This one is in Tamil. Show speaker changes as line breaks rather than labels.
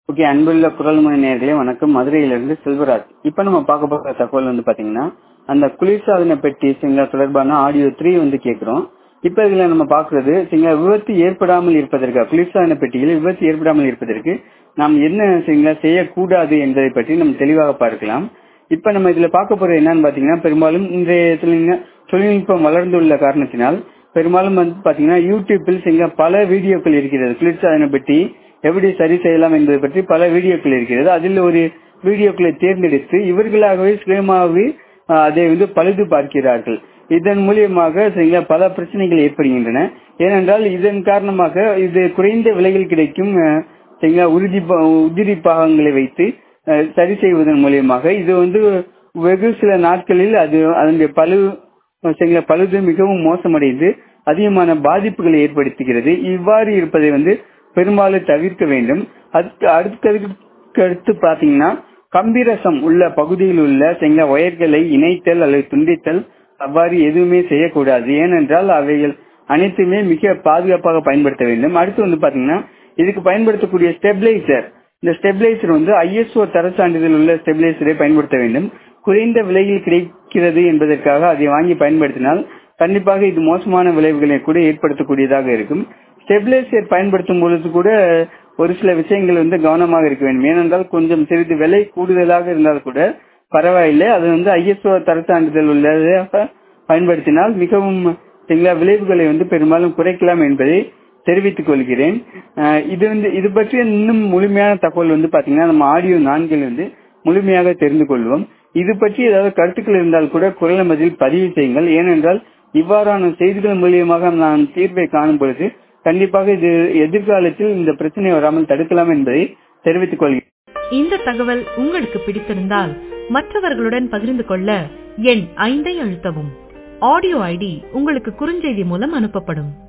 ஓகே அன்புள்ள குரல்மொழி நேர்களே வணக்கம் மதுரையிலிருந்து செல்வராஜ் இப்ப நம்ம பார்க்க போற தகவல் வந்து பாத்தீங்கன்னா அந்த குளிர்சாதன பெட்டி சரிங்களா தொடர்பான ஆடியோ த்ரீ வந்து கேட்கிறோம் இப்ப இதுல நம்ம பாக்குறது சரிங்களா விபத்து ஏற்படாமல் இருப்பதற்கு குளிர்சாதன பெட்டியில் விபத்து ஏற்படாமல் இருப்பதற்கு நாம் என்ன சரிங்களா செய்யக்கூடாது என்பதை பற்றி நம்ம தெளிவாக பார்க்கலாம் இப்ப நம்ம இதுல பார்க்க போறது என்னன்னு பாத்தீங்கன்னா பெரும்பாலும் இன்றைய தொழில்நுட்ப- தொழில்நுட்பம் வளர்ந்துள்ள காரணத்தினால் பெரும்பாலும் வந்து பாத்தீங்கன்னா யூடியூப்பில் சரிங்களா பல வீடியோக்கள் இருக்கிறது குளிர்சாதன பெட்டி எப்படி சரி செய்யலாம் என்பது பற்றி பல வீடியோக்கள் இருக்கிறது அதில் ஒரு வீடியோக்களை தேர்ந்தெடுத்து இவர்களாகவே சுயமாகவே ஆஹ், அதை வந்து பழுது பார்க்கிறார்கள் இதன் மூலியமாக சரிங்களா பல பிரச்சனைகள் ஏற்படுகின்றன ஏனென்றால் இதன் காரணமாக இது குறைந்த விலையில் கிடைக்கும் ஆஹ், சரிங்களா உறுதி பா- உதிரி பாகங்களை வைத்து ஆஹ், சரி செய்வதன் மூலியமாக இது வந்து வெகு சில நாட்களில் அது அதனுடைய பழு சரிங்களா பழுது மிகவும் மோசமடைந்து அதிகமான பாதிப்புகளை ஏற்படுத்துகிறது இவ்வாறு இருப்பதை வந்து பெரும்பாலும் தவிர்க்க வேண்டும் அதுக்கு அடுத்ததுக்கு அடுத்து பாத்தீங்கன்னா கம்பிரசம் உள்ள பகுதியில் உள்ள சரிங்களா ஒயர்களை இணைத்தல் அல்லது துண்டித்தல் அவ்வாறு எதுவுமே செய்யக்கூடாது ஏனென்றால் அவைகள் அனைத்துமே மிக பாதுகாப்பாக பயன்படுத்த வேண்டும் அடுத்து வந்து பாத்தீங்கன்னா இதுக்கு பயன்படுத்தக்கூடிய ஸ்டெபிளைசர் இந்த ஸ்டெபிளைசர் வந்து ஐஎஸ்ஓ தர சான்றிதழ் உள்ள ஸ்டெபிளைசரை பயன்படுத்த வேண்டும் குறைந்த விலையில் கிடைக்கிறது என்பதற்காக அதை வாங்கி பயன்படுத்தினால் கண்டிப்பாக இது மோசமான விளைவுகளை கூட ஏற்படுத்தக்கூடியதாக இருக்கும் ஸ்டெபிளைசர் பயன்படுத்தும் பொழுது கூட ஒரு சில விஷயங்கள் வந்து கவனமாக இருக்க வேண்டும் ஏனென்றால் கொஞ்சம் சிறிது விலை கூடுதலாக இருந்தால் கூட பரவாயில்லை அது வந்து ஐஎஸ்ஓ தர சான்றிதழ் உள்ளதாக பயன்படுத்தினால் மிகவும் சரிங்களா விளைவுகளை வந்து பெரும்பாலும் குறைக்கலாம் என்பதை தெரிவித்துக் கொள்கிறேன் அஹ் இது வந்து இது பற்றி இன்னும் முழுமையான தகவல் வந்து பாத்தீங்கன்னா நம்ம ஆடியோ நான்கில் வந்து முழுமையாக தெரிந்து கொள்வோம் இது பற்றி ஏதாவது கருத்துக்கள் இருந்தால் கூட குரல் மதில் பதிவு செய்யுங்கள் ஏனென்றால் இவ்வாறான செய்திகள் மூலியமாக நான் தீர்வை காணும் பொழுது கண்டிப்பாக இது எதிர்காலத்தில் இந்த பிரச்சனை வராமல் தடுக்கலாம் என்பதை தெரிவித்துக் கொள்கிறேன்
இந்த தகவல் உங்களுக்கு பிடித்திருந்தால் மற்றவர்களுடன் பகிர்ந்து கொள்ள எண் ஐந்தை அழுத்தவும் ஆடியோ ஐடி உங்களுக்கு குறுஞ்செய்தி மூலம் அனுப்பப்படும்